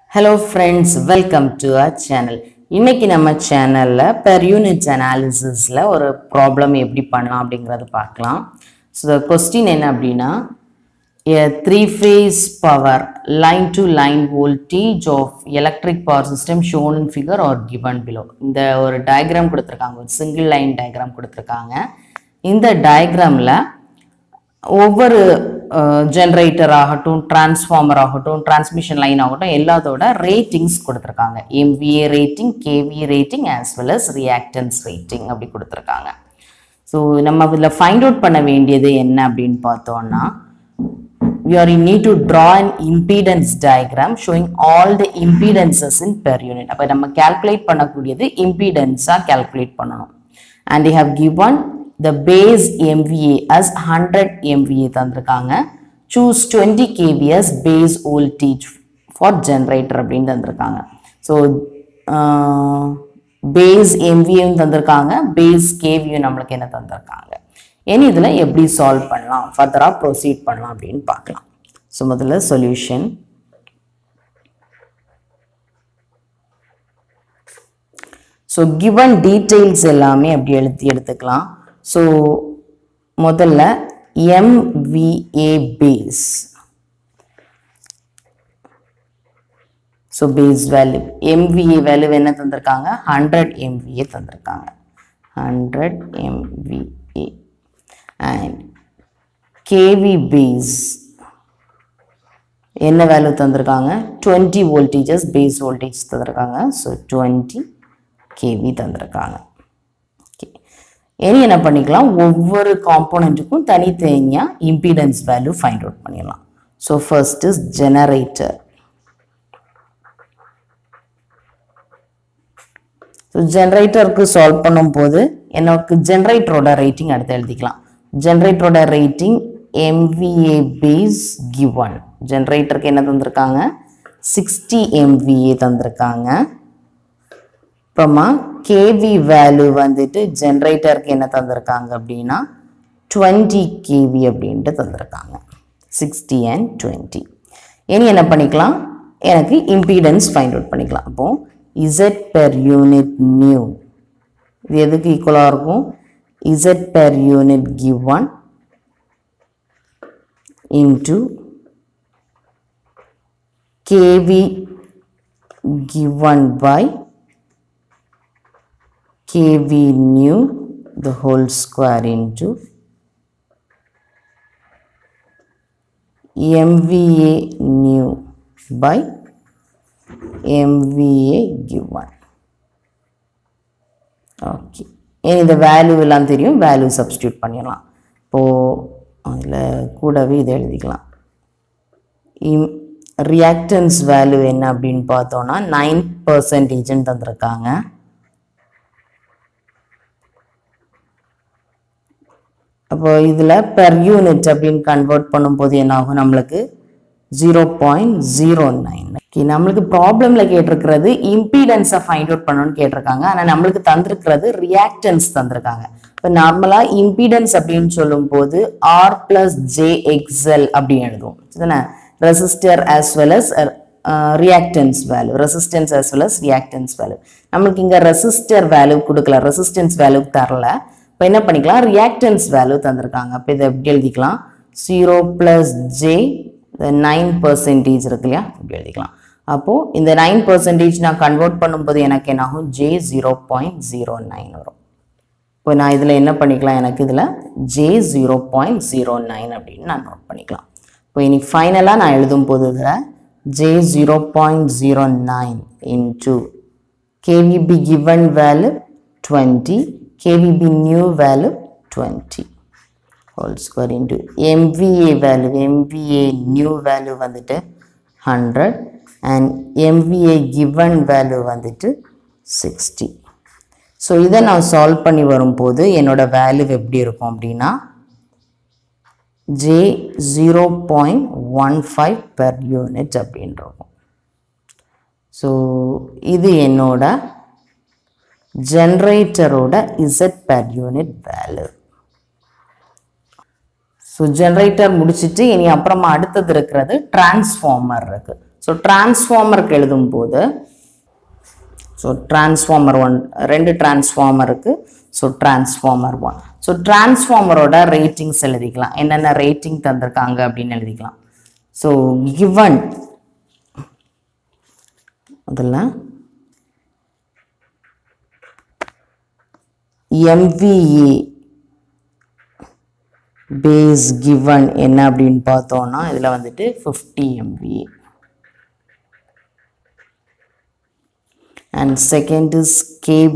hello friends welcome to a channel இன்னைக்கு நம்ம சேனலில் பெர் யூனிட் அனாலிசிஸில் ஒரு ப்ராப்ளம் எப்படி பண்ணலாம் அப்படிங்கிறத பார்க்கலாம் ஸோ கொஸ்டின் என்ன அப்படின்னா a three phase power line to line voltage of electric power system shown in figure or given below இந்த ஒரு டயக்ராம் கொடுத்துருக்காங்க ஒரு சிங்கிள் லைன் டயக்ராம் கொடுத்துருக்காங்க இந்த டயக்ராமில் ஒவ்வொரு ஜென்ரேட்டர் ஆகட்டும் டிரான்ஸ்ஃபார்மர் ஆகட்டும் டிரான்ஸ்மிஷன் லைன் ஆகட்டும் எல்லாத்தோட ரேட்டிங்ஸ் கொடுத்துருக்காங்க MVA rating KV rating as well as reactance rating அப்படி கொடுத்துருக்காங்க ஸோ நம்ம இதில் ஃபைண்ட் அவுட் பண்ண வேண்டியது என்ன அப்படின்னு பார்த்தோம்னா we are in need to draw an impedance diagram showing all the impedances in per unit அப்போ நம்ம calculate பண்ணக்கூடியது impedance-ஆ calculate பண்ணணும் and they have given the base MVA as 100 MVA தந்திருக்காங்க choose 20 kV as base voltage for generator அப்படின்னு தந்திருக்காங்க so base எம்வியும் தந்திருக்காங்க base கேவியும் நம்மளுக்கு என்ன தந்திருக்காங்க இனி இதில் எப்படி சால்வ் பண்ணலாம் ஃபர்தராக ப்ரொசீட் பண்ணலாம் அப்படின்னு பார்க்கலாம் ஸோ முதல்ல சொல்யூஷன் ஸோ கிவன் டீட்டெயில்ஸ் எல்லாமே அப்படி எழுதி எடுத்துக்கலாம் ஸோ முதல்ல MVA base so base value MVA value என்ன தந்திருக்காங்க ஹண்ட்ரட் எம்விஏ தந்திருக்காங்க hundred MVA and KV base என்ன வேல்யூ தந்திருக்காங்க டுவெண்ட்டி வோல்டேஜஸ் பேஸ் வோல்டேஜ் தந்திருக்காங்க ஸோ டுவெண்ட்டி கேவி தந்திருக்காங்க ஓகே இனி என்ன பண்ணிக்கலாம் ஒவ்வொரு காம்போனண்ட்டுக்கும் தனித்தனியாக இம்பீடன்ஸ் வேல்யூ ஃபைண்ட் அவுட் பண்ணிடலாம் so first is generator so ஜென்ரேட்டருக்கு சால்வ் பண்ணும்போது எனக்கு ஜென்ரேட்டரோட ரேட்டிங் அடுத்து எழுதிக்கலாம் ஜென்ரேட்டரோட ரேட்டிங் எம்விஏ பேஸ் கிவன் ஜென்ரேட்டருக்கு என்ன தந்திருக்காங்க சிக்ஸ்டி எம்விஏ தந்திருக்காங்க அப்புறமா கேவி வேல்யூ வந்துட்டு ஜென்ரேட்டருக்கு என்ன தந்திருக்காங்க அப்படின்னா டுவெண்ட்டி கேவி அப்படின்ட்டு தந்திருக்காங்க சிக்ஸ்டி அண்ட் டுவெண்ட்டி இனி என்ன பண்ணிக்கலாம் எனக்கு இம்பீடன்ஸ் ஃபைண்ட் அவுட் பண்ணிக்கலாம் அப்போது இசட் பெர் யூனிட் நியூ இது எதுக்கு ஈக்குவலாக இருக்கும் Z per unit given into KV given by kv new the whole square into mva new by mva given okay இனி இந்த வேல்யூ எல்லாம் தெரியும் வேல்யூ சப்ஸ்டியூட் பண்ணிடலாம் இப்போது அதில் கூடவே இதை எழுதிக்கலாம் இம் ரியாக்டன்ஸ் வேல்யூ என்ன அப்படின்னு பார்த்தோன்னா நைன் பர்சன்டேஜ்னு தந்திருக்காங்க அப்போ இதில் பெர் யூனிட் அப்படின்னு கன்வெர்ட் பண்ணும்போது என்ன ஆகும் நம்மளுக்கு zero point zero nine okay நம்மளுக்கு ப்ராப்ளமில் கேட்டிருக்கிறது இம்பீடன்ஸை ஃபைண்ட் அவுட் பண்ணணும்னு கேட்டிருக்காங்க ஆனால் நம்மளுக்கு தந்திருக்கிறது ரியாக்டன்ஸ் தந்திருக்காங்க இப்போ நார்மலாக இம்பீடன்ஸ் அப்படின்னு சொல்லும்போது ஆர் பிளஸ் ஜே எக்ஸ்எல் அப்படின்னு எழுதுவோம் சரிதானே resistor as well as reactance value resistance as well as reactance value நம்மளுக்கு இங்கே ரெசிஸ்டர் வேல்யூ கொடுக்கல ரெசிஸ்டன்ஸ் வேல்யூ தரல இப்போ என்ன பண்ணிக்கலாம் ரியாக்டன்ஸ் வேல்யூ தந்திருக்காங்க அப்போ இதை எப்படி எழுதிக்கலாம் zero plus J nine percentage இருக்கு இல்லையா இப்படி எழுதிக்கலாம் அப்போது இந்த நைன் பர்சன்டேஜ் நான் கன்வெர்ட் பண்ணும்போது எனக்கு என்ன ஆகும் J zero point zero nine வரும் இப்போ நான் இதில் என்ன பண்ணிக்கலாம் எனக்கு இதில் J zero point zero nine அப்படின்னு நான் நோட் பண்ணிக்கலாம் இப்போ இனி ஃபைனலாக நான் எழுதும் போது இதில் J zero point zero nine into KVB given value twenty KVB new value twenty whole square into MVA value MVA new value வந்துட்டு hundred and MVA given value வந்துட்டு சிக்ஸ்டி ஸோ இதை நான் சால்வ் பண்ணி வரும்போது என்னோட வேல்யூ எப்படி இருக்கும் அப்படின்னா J zero point one five per unit அப்படின்னு இருக்கும் ஸோ இது என்னோட ஜென்ரேட்டரோட Z per unit value so generator முடிச்சிட்டு இனி அப்புறமா அடுத்தது இருக்கிறது டிரான்ஸ்ஃபார்மர் இருக்கு ஸோ டிரான்ஸ்ஃபார்மருக்கு எழுதும்போது ஸோ டிரான்ஸ்ஃபார்மர் ஒன் ரெண்டு டிரான்ஸ்ஃபார்மர் இருக்கு ஸோ டிரான்ஸ்ஃபார்மர் ஒன் ஸோ டிரான்ஸ்ஃபார்மரோட ரேட்டிங்ஸ் எழுதிக்கலாம் என்னென்ன ரேட்டிங் தந்திருக்காங்க அப்படின்னு எழுதிக்கலாம் ஸோ கிவன் அதில் எம்விஇ பேஸ் கிவன் என்ன அப்படின்னு பார்த்தோம்னா இதில் வந்துட்டு fifty MVA and second is kV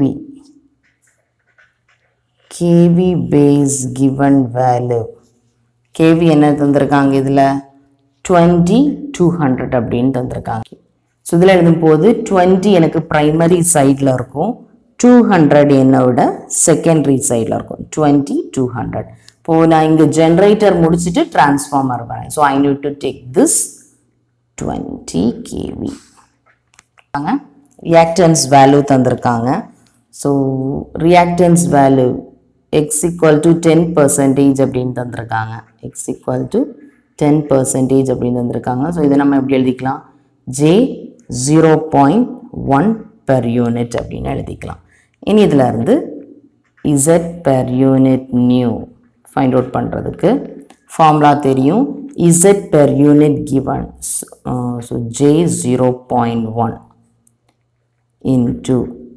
kV base given value kV என்ன தந்திருக்காங்க இதில் டுவெண்ட்டி டூ ஹண்ட்ரட் அப்படின்னு தந்திருக்காங்க ஸோ இதில் எழுதும்போது டுவெண்ட்டி எனக்கு ப்ரைமரி சைடில் இருக்கும் டூ ஹண்ட்ரட் என்னை விட செகண்டரி சைடில் இருக்கும் டுவெண்ட்டி டூ ஹண்ட்ரட் இப்போது நான் இங்கே ஜென்ரேட்டர் முடிச்சுட்டு டிரான்ஸ்ஃபார்மர் வரேன் so I need to take this twenty kV reactance value தந்திருக்காங்க so reactance value X equal to ten percentage அப்படின்னு தந்திருக்காங்க X equal to ten percentage அப்படின்னு தந்திருக்காங்க ஸோ இதை நம்ம எப்படி எழுதிக்கலாம் j zero point one per unit அப்படின்னு எழுதிக்கலாம் இனி இதில் இருந்து Z per unit new find out பண்ணுறதுக்கு ஃபார்முலா தெரியும் Z per unit given so j zero point one into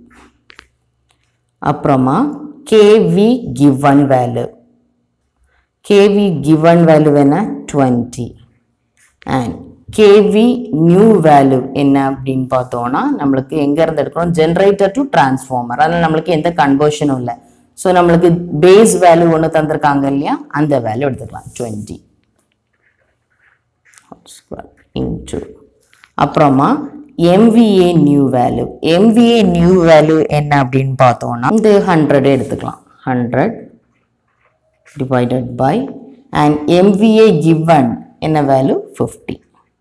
அப்புறமா kV given value kV given value என்ன twenty and kV new value என்ன அப்படின்னு பார்த்தோம்னா நம்மளுக்கு எங்கேருந்து எடுக்கிறோம் ஜென்ரேட்டர் டு டிரான்ஸ்ஃபார்மர் அதனால் நம்மளுக்கு எந்த கன்வர்ஷனும் இல்லை ஸோ நம்மளுக்கு பேஸ் வேல்யூ ஒன்று தந்திருக்காங்க இல்லையா அந்த வேல்யூ எடுத்துக்கலாம் டுவெண்ட்டி இன்ட்டு அப்புறமா MVA new value MVA new value என்ன அப்படின்னு பார்த்தோம்னா இந்த ஹண்ட்ரட் எடுத்துக்கலாம் hundred divided by and MVA given என்ன வேல்யூ ஃபிஃப்டி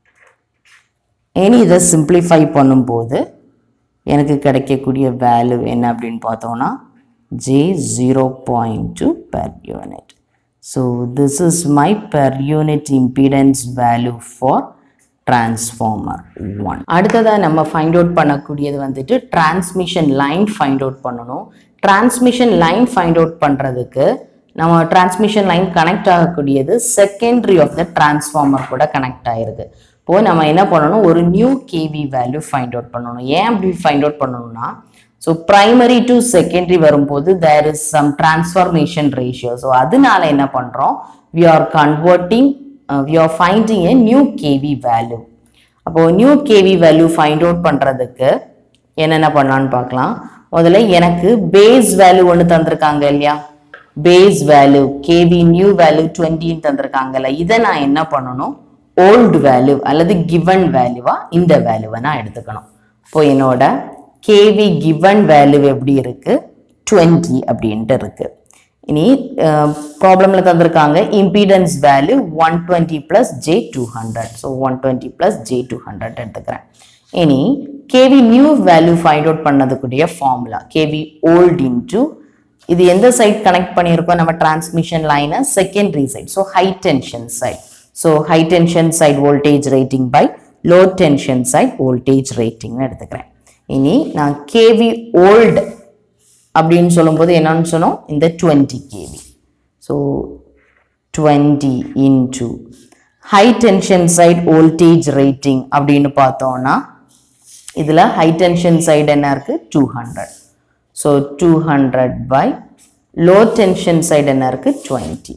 இனி இதை சிம்பிளிஃபை பண்ணும்போது எனக்கு கிடைக்கக்கூடிய வேல்யூ என்ன அப்படின்னு பார்த்தோம்னா j zero point two per unit so this is my per unit impedance value for transformer one அடுத்ததாக நம்ம ஃபைண்ட் அவுட் பண்ணக்கூடியது வந்துட்டு டிரான்ஸ்மிஷன் லைன் ஃபைண்ட் அவுட் பண்ணணும் டிரான்ஸ்மிஷன் லைன் ஃபைண்ட் அவுட் பண்ணுறதுக்கு நம்ம டிரான்ஸ்மிஷன் லைன் கனெக்ட் ஆகக்கூடியது செகண்டரி ஆஃப் த டிரான்ஸ்ஃபார்மர் கூட connect ஆகிருக்கு இப்போது நம்ம என்ன பண்ணணும் ஒரு new kV value find out பண்ணணும் ஏன் அப்படி ஃபைண்ட் அவுட் பண்ணணும்னா ஸோ ப்ரைமரி டு செகண்டரி வரும்போது தேர் is some transformation ratio so அதனால என்ன பண்ணுறோம் we are converting we are finding a new kV value அப்போது new kV value find out பண்ணுறதுக்கு என்னென்ன பண்ணலான்னு பார்க்கலாம் முதல்ல எனக்கு பேஸ் வேல்யூ ஒன்று தந்திருக்காங்க இல்லையா base value kV new value டுவெண்ட்டின்னு தந்திருக்காங்கல்ல இதை நான் என்ன பண்ணணும் ஓல்டு வேல்யூ அல்லது கிவன் வேல்யூவா இந்த வேல்யூவை நான் எடுத்துக்கணும் இப்போ என்னோட கேவி கிவன் வேல்யூ எப்படி இருக்கு டுவெண்ட்டி அப்படின்ட்டு இருக்கு இனி ப்ராப்ளம்ல தந்திருக்காங்க impedance value one twenty plus j two hundred so one twenty plus j two hundred எடுத்துக்கிறேன் இனி kV new value find out பண்ணதுக்குரிய ஃபார்முலா கேவி ஓல்ட் இன்டூ இது எந்த சைட் கனெக்ட் பண்ணியிருக்கோம் நம்ம டிரான்ஸ்மிஷன் லைனை secondary side so high tension side so high tension side voltage rating by low tension side voltage ரேட்டிங்னு எடுத்துக்கிறேன் இனி நான் கேவி ஓல்டு அப்படின்னு சொல்லும்போது என்னன்னு சொன்னோம் இந்த twenty kV so twenty into high tension side voltage rating அப்படின்னு பார்த்தோம்னா இதில் ஹை டென்ஷன் சைடு என்ன இருக்குது two hundred so two hundred by low tension side என்ன இருக்குது டுவெண்ட்டி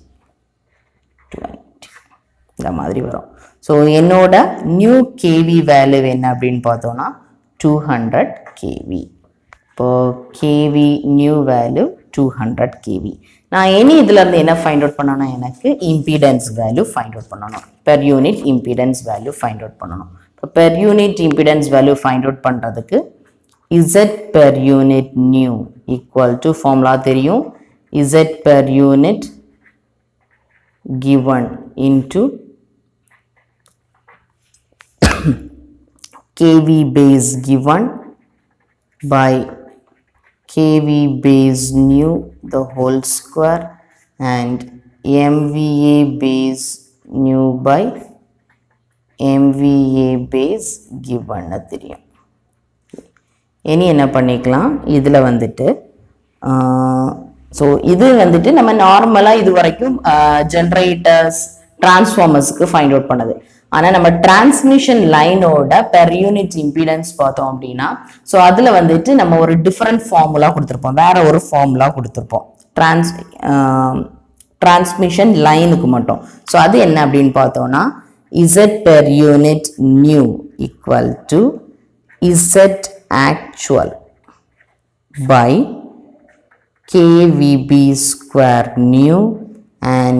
டுவெண்ட்டி இந்த மாதிரி வரும் ஸோ என்னோட நியூ கேவி வேல்யூ என்ன அப்படின்னு பார்த்தோம்னா டூ ஹண்ட்ரட் கேவி இப்போ kV new value two hundred kV நான் இனி இதுலேருந்து என்ன ஃபைண்ட் அவுட் பண்ணணும் எனக்கு இம்பீடன்ஸ் வேல்யூ ஃபைண்ட் அவுட் பண்ணணும் per unit impedance value find out பண்ணணும் இப்போ per unit impedance value find out பண்ணுறதுக்கு Z per unit new equal to formula தெரியும் Z per unit given into kV base given by kV base new the whole square and MVA base new by MVA base கிவன்னு தெரியும் இனி என்ன பண்ணிக்கலாம் இதில் வந்துட்டு so இது வந்துட்டு நம்ம நார்மலாக இது வரைக்கும் ஜென்ரேட்டர்ஸ் டிரான்ஸ்ஃபார்மர்ஸ்க்கு ஃபைண்ட் அவுட் பண்ணது ஆனால் நம்ம டிரான்ஸ்மிஷன் லைனோட பெர் யூனிட் இம்பிடன்ஸ் பார்த்தோம் அப்படின்னா ஸோ அதில் வந்துட்டு நம்ம ஒரு டிஃப்ரெண்ட் ஃபார்முலா கொடுத்துருப்போம் வேற ஒரு ஃபார்முலா கொடுத்துருப்போம் டிரான்ஸ் டிரான்ஸ்மிஷன் லைனுக்கு மட்டும் ஸோ அது என்ன அப்படின்னு பார்த்தோம்னா Z per unit new equal to Z actual by KVB square new and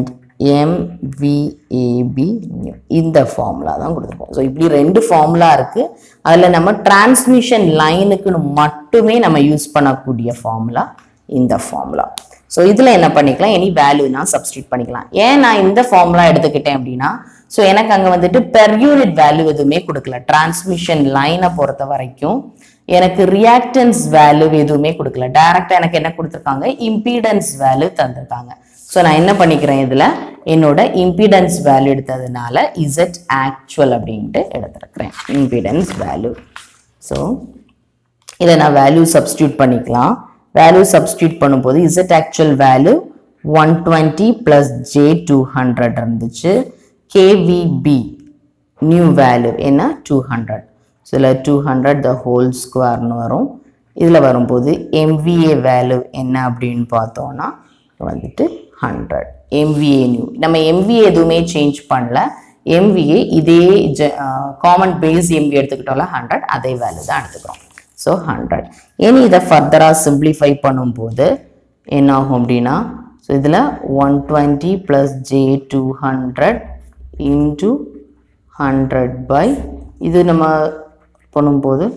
MVAB new இந்த ஃபார்முலா தான் கொடுத்துருக்கோம் ஸோ இப்படி ரெண்டு ஃபார்முலா இருக்கு அதில் நம்ம டிரான்ஸ்மிஷன் லைனுக்குன்னு மட்டுமே நம்ம யூஸ் பண்ணக்கூடிய ஃபார்முலா இந்த ஃபார்முலா ஸோ இதில் என்ன பண்ணிக்கலாம் எனி வேல்யூ நான் சப்ஸ்டியூட் பண்ணிக்கலாம் ஏன் நான் இந்த ஃபார்முலா எடுத்துக்கிட்டேன் அப்படின்னா ஸோ எனக்கு அங்கே வந்துட்டு பெர் யூனிட் வேல்யூ எதுவுமே கொடுக்கல டிரான்ஸ்மிஷன் லைனை பொறுத்த வரைக்கும் எனக்கு ரியாக்டன்ஸ் வேல்யூ எதுவுமே கொடுக்கல டைரக்டா எனக்கு என்ன கொடுத்துருக்காங்க இம்பீடன்ஸ் வேல்யூ தந்திருக்காங்க ஸோ நான் என்ன பண்ணிக்கிறேன் இதில் என்னோட இம்பீடன்ஸ் வேல்யூ எடுத்ததுனால இசட் ஆக்சுவல் அப்படின்ட்டு எடுத்துருக்கிறேன் இம்பீடன்ஸ் வேல்யூ ஸோ இதை நான் வேல்யூ சப்ஸ்டியூட் பண்ணிக்கலாம் வேல்யூ சப்ஸ்டியூட் பண்ணும்போது Z actual value one twenty plus j two hundred இருந்துச்சு கேவிபி நியூ வேல்யூ என்ன டூ ஹண்ட்ரட் ஸோ இதில் டூ ஹண்ட்ரட் த ஹோல் ஸ்கொயர்னு வரும் இதில் வரும்போது எம்விஏ வேல்யூ என்ன அப்படின்னு பார்த்தோன்னா வந்துட்டு ஹண்ட்ரட் எம்விஏ நியூ நம்ம எம்விஏ எதுவுமே சேஞ்ச் பண்ணல எம்விஏ இதே காமன் பேஸ் எம்வி எடுத்துக்கிட்டோம்ல ஹண்ட்ரட் அதே வேல்யூ தான் எடுத்துக்கிறோம் ஸோ ஹண்ட்ரட் இனி இதை ஃபர்தராக சிம்பிளிஃபை பண்ணும்போது என்ன ஆகும் அப்படின்னா ஸோ இதில் one twenty plus j two hundred into hundred by இது நம்ம பண்ணும்போது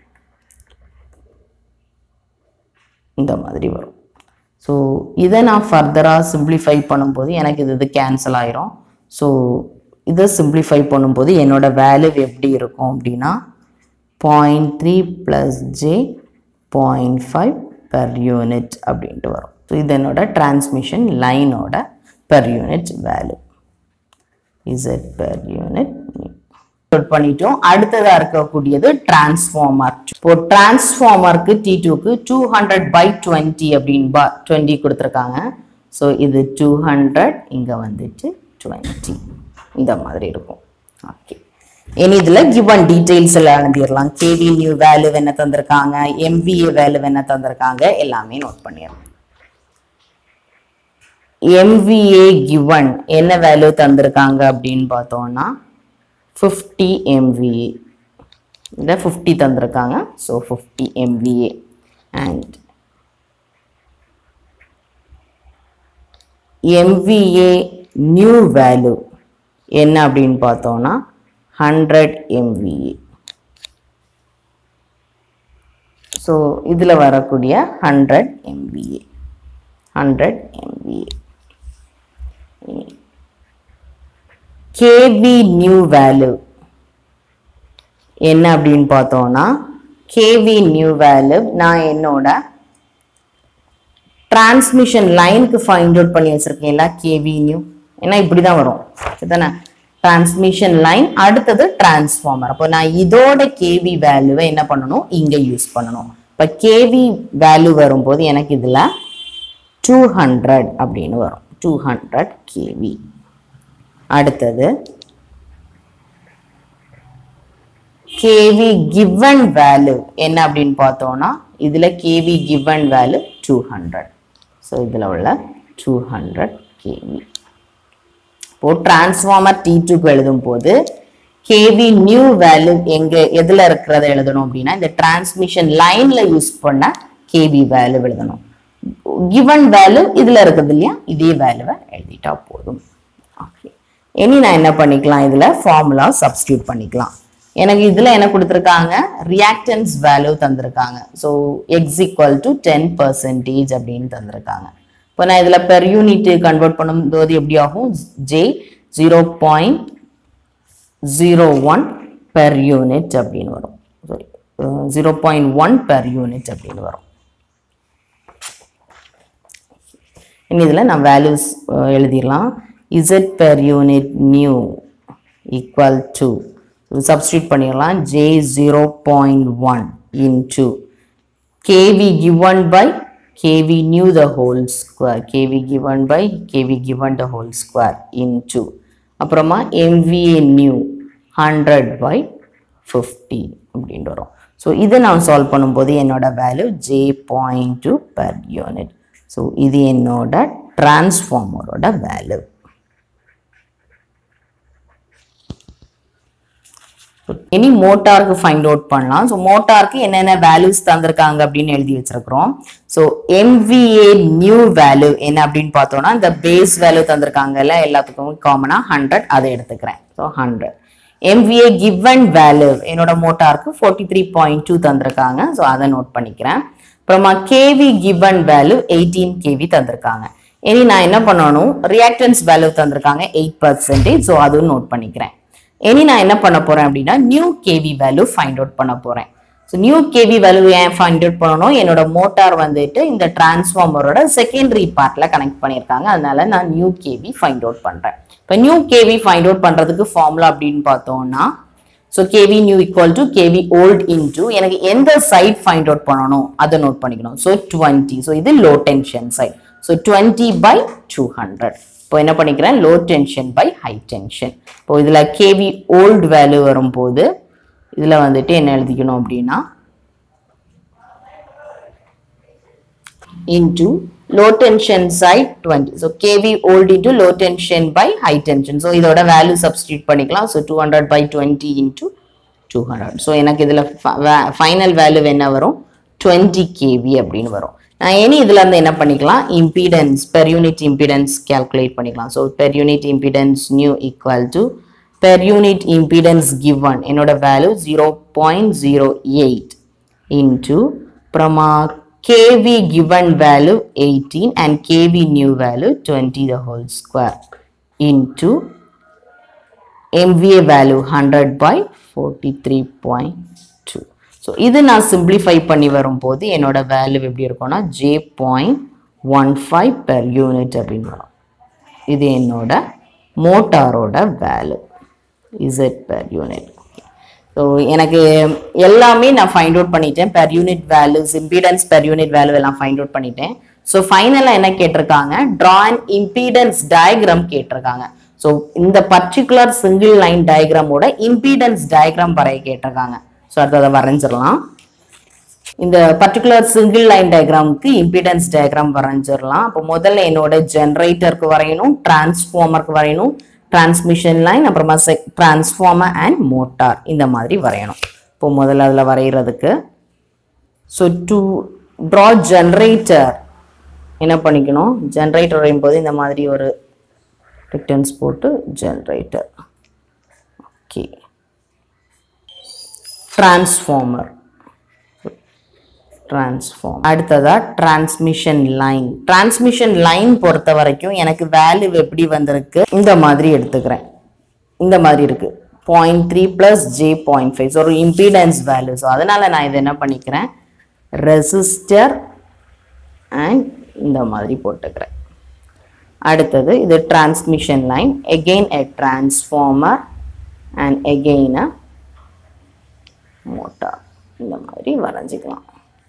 இந்த மாதிரி வரும் ஸோ இதை நான் ஃபர்தராக சிம்பிளிஃபை பண்ணும்போது எனக்கு இது இது கேன்சல் ஆயிரும் ஸோ இதை சிம்பிளிஃபை பண்ணும்போது என்னோட வேல்யூ எப்படி இருக்கும் அப்படின்னா point three plus j point five per unit அப்படின்ட்டு வரும் ஸோ இது என்னோட டிரான்ஸ்மிஷன் லைனோட per unit value Z per unit பண்ணிட்டோம் அடுத்ததா இருக்கக்கூடியது டிரான்ஸ்ஃபார்மர் இப்போ டிரான்ஸ்ஃபார்மருக்கு டி டூக்கு டூ ஹண்ட்ரட் பை டுவெண்ட்டி அப்படின்னு பா டுவெண்ட்டி கொடுத்துருக்காங்க ஸோ இது டூ ஹண்ட்ரட் இங்கே வந்துட்டு டுவெண்ட்டி இந்த மாதிரி இருக்கும் ஓகே இனி இதில் கிவன் டீட்டெயில்ஸ் எல்லாம் எழுதிடலாம் கேவி நியூ வேல்யூ என்ன தந்திருக்காங்க எம்விஏ வேல்யூ என்ன தந்திருக்காங்க எல்லாமே நோட் பண்ணிடலாம் எம்விஏ கிவன் என்ன வேல்யூ தந்திருக்காங்க அப்படின்னு பார்த்தோம்னா ஃபிஃப்டி எம்விஏ இதில் ஃபிஃப்டி தந்திருக்காங்க so fifty MVA and MVA new value என்ன அப்படின்னு பார்த்தோம்னா ஹண்ட்ரட் எம்விஏ ஸோ இதில் வரக்கூடிய hundred MVA hundred MVA kV new value என்ன அப்படின்னு பார்த்தோம்னா கேவி நியூ வேல்யூ நான் என்னோட டிரான்ஸ்மிஷன் லைனுக்கு ஃபைண்ட் அவுட் பண்ணி வச்சிருக்கேன்ல கேவி நியூ ஏன்னா இப்படி தான் வரும் சரிதானே டிரான்ஸ்மிஷன் லைன் அடுத்தது டிரான்ஸ்ஃபார்மர் அப்போ நான் இதோட கேவி வேல்யூவை என்ன பண்ணணும் இங்கே யூஸ் பண்ணணும் இப்போ கேவி வேல்யூ வரும்போது எனக்கு இதில் டூ ஹண்ட்ரட் அப்படின்னு வரும் டூ ஹண்ட்ரட் கேவி அடுத்தது கேவி கிவன் வேல்யூ என்ன அப்படின்னு பார்த்தோம்னா இதில் kV given value two hundred so இதில் உள்ள டூ ஹண்ட்ரட் கேவி இப்போ டிரான்ஸ்ஃபார்மர் டி டூக்கு எழுதும் போது கேவி நியூ வேல்யூ எங்க எதுல இருக்கிறத எழுதணும் அப்படின்னா இந்த டிரான்ஸ்மிஷன் லைன்ல யூஸ் பண்ண கேவி வேல்யூ எழுதணும் கிவன் வேல்யூ இதுல இருக்குது இல்லையா இதே வேல்யூவை எழுதிட்டா போதும் ஓகே இனி நான் என்ன பண்ணிக்கலாம் இதுல ஃபார்முலா சப்ஸ்டியூட் பண்ணிக்கலாம் எனக்கு இதுல என்ன கொடுத்துருக்காங்க ரியாக்டன்ஸ் வேல்யூ தந்திருக்காங்க so X equal to ten percentage அப்படின்னு தந்திருக்காங்க இப்போ நான் இதில் பெர் யூனிட் கன்வெர்ட் பண்ணும்போது எப்படி ஆகும் J zero point zero one per unit அப்படின்னு வரும் sorry zero point one per unit அப்படின்னு வரும் இனி இதில் நான் வேல்யூஸ் எழுதிடலாம் Z per unit new equal to substitute பண்ணிடலாம் j zero point one into kV given by kV new the whole square kV given by kV given the whole square into அப்புறமா MVA new 100 by 15 அப்படின்னு வரும் so இதை நான் solve பண்ணும்போது என்னோட value j point two per unit so இது என்னோட டிரான்ஸ்ஃபார்மரோட வேல்யூ எனி மோட்டாருக்கு ஃபைண்ட் அவுட் பண்ணலாம் ஸோ மோட்டாருக்கு என்னென்ன வேல்யூஸ் தந்திருக்காங்க அப்படின்னு எழுதி வச்சிருக்கிறோம் ஸோ எம்விஏ நியூ வேல்யூ என்ன அப்படின்னு பார்த்தோம்னா இந்த பேஸ் வேல்யூ தந்திருக்காங்கல்ல எல்லாத்துக்கும் காமனாக ஹண்ட்ரட் அதை எடுத்துக்கிறேன் so hundred MVA given value என்னோட மோட்டாருக்கு ஃபோர்ட்டி த்ரீ பாயிண்ட் டூ தந்திருக்காங்க ஸோ அதை நோட் பண்ணிக்கிறேன் அப்புறமா kV given value eighteen kV தந்திருக்காங்க இனி நான் என்ன பண்ணணும் ரியாக்டன்ஸ் வேல்யூ தந்திருக்காங்க எயிட் பர்சன்டேஜ் ஸோ அதுவும் நோட் பண்ணிக்கிறேன் இனி நான் என்ன பண்ண போறேன் அப்படின்னா new kV value find out பண்ண போறேன் ஸோ நியூ கேவி வேல்யூ ஏன் ஃபைண்ட் அவுட் பண்ணணும் என்னோட மோட்டார் வந்துட்டு இந்த டிரான்ஸ்ஃபார்மரோட செகண்டரி பார்ட்ல கனெக்ட் பண்ணியிருக்காங்க அதனால நான் நியூ கேவி ஃபைண்ட் அவுட் பண்றேன் இப்போ நியூ கேவி ஃபைண்ட் அவுட் பண்றதுக்கு ஃபார்முலா அப்படின்னு பார்த்தோம்னா so kV new equal to kV old into எனக்கு எந்த சைட் ஃபைண்ட் அவுட் பண்ணணும் அதை நோட் பண்ணிக்கணும் ஸோ டுவெண்ட்டி ஸோ இது low tension side so twenty by two hundred இப்போ என்ன பண்ணிக்கிறேன் low tension by high tension இப்போ இதில் கேவி ஓல்டு வேல்யூ வரும்போது இதில் வந்துட்டு என்ன எழுதிக்கணும் அப்படின்னா into low tension side 20 so kV old into low tension by high tension so இதோட value substitute பண்ணிக்கலாம் so 200 by 20 into 200 so எனக்கு இதுல ஃபைனல் வேல்யூ என்ன வரும் 20 kV அப்படின்னு வரும் நான் இனி இதுல இருந்து என்ன பண்ணிக்கலாம் impedance per unit impedance calculate பண்ணிக்கலாம் so per unit impedance new equal to per unit impedance given என்னோட வேல்யூ 0.08 into அப்புறமா kV given value 18 and kV new value 20 the whole square into MVA value 100 by 43.2 so இது நான் simplify பண்ணி வரும்போது என்னோட value எப்படி இருக்கும்னா j point one five per unit அப்படின்னு வரும் இது என்னோட மோட்டாரோட value Z per unit so எனக்கு எல்லாமே நான் ஃபைண்ட் அவுட் பண்ணிட்டேன் per unit values impedance per unit value எல்லாம் ஃபைண்ட் அவுட் பண்ணிட்டேன் ஸோ ஃபைனலாக என்ன கேட்டிருக்காங்க ட்ரா அண்ட் இம்பீடன்ஸ் டயக்ராம் கேட்டிருக்காங்க ஸோ இந்த பர்டிகுலர் சிங்கிள் லைன் டயக்ராமோட இம்பீடன்ஸ் டயக்ராம் வரைய கேட்டிருக்காங்க ஸோ அதை வரைஞ்சிடலாம் இந்த பர்டிகுலர் சிங்கிள் லைன் டயக்ராமுக்கு இம்பிடன்ஸ் டயக்ராம் வரைஞ்சிடலாம் அப்போ முதல்ல என்னோட ஜென்ரேட்டருக்கு வரையணும் டிரான்ஸ்ஃபார்மருக்கு வரையணும் டிரான்ஸ்மிஷன் லைன் அப்புறமா செக் டிரான்ஸ்ஃபார்மர் அண்ட் மோட்டார் இந்த மாதிரி வரையணும் இப்போ முதல்ல அதில் வரைகிறதுக்கு ஸோ டு ட்ரா ஜென்ரேட்டர் என்ன பண்ணிக்கணும் ஜென்ரேட்டர் வரையும் போது இந்த மாதிரி ஒரு டிக்டன்ஸ் போட்டு ஜென்ரேட்டர் ஓகே டிரான்ஸ்ஃபார்மர் டிரான்ஸ்ஃபார்ம் அடுத்ததா டிரான்ஸ்மிஷன் லைன் டிரான்ஸ்மிஷன் லைன் பொறுத்த வரைக்கும் எனக்கு வேல்யூ எப்படி வந்திருக்கு இந்த மாதிரி எடுத்துக்கிறேன் இந்த மாதிரி இருக்கு point three plus j point five ஒரு இம்பீடன்ஸ் வேல்யூ ஸோ அதனால நான் இதை என்ன பண்ணிக்கிறேன் ரெசிஸ்டர் அண்ட் இந்த மாதிரி போட்டுக்கிறேன் அடுத்தது இது transmission line again a transformer and again uh motor இந்த மாதிரி வரைஞ்சிக்கலாம்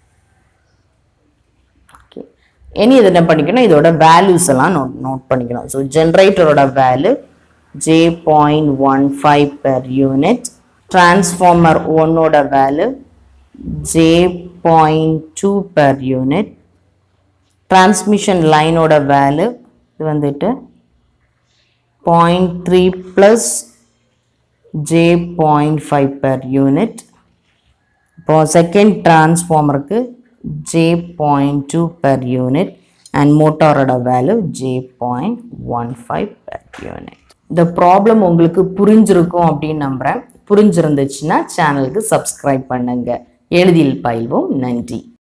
ஓகே இனி இது என்ன பண்ணிக்கணும் இதோட வேல்யூஸ் எல்லாம் நோட் நோட் பண்ணிக்கணும் ஸோ ஜென்ரேட்டரோட value j point one five per unit transformer ஒன்னோட value j point two per unit transmission லைனோட வேல்யூ இது வந்துட்டு point three plus j point five per unit இப்போ செகண்ட் டிரான்ஸ்ஃபார்மருக்கு j point two per unit and மோட்டாரோட value j point one five per unit இந்த problem உங்களுக்கு புரிஞ்சிருக்கும் அப்படின்னு நம்புகிறேன் புரிஞ்சிருந்துச்சுன்னா சேனலுக்கு சப்ஸ்கிரைப் பண்ணுங்க எளிதில் பயில்வோம் நன்றி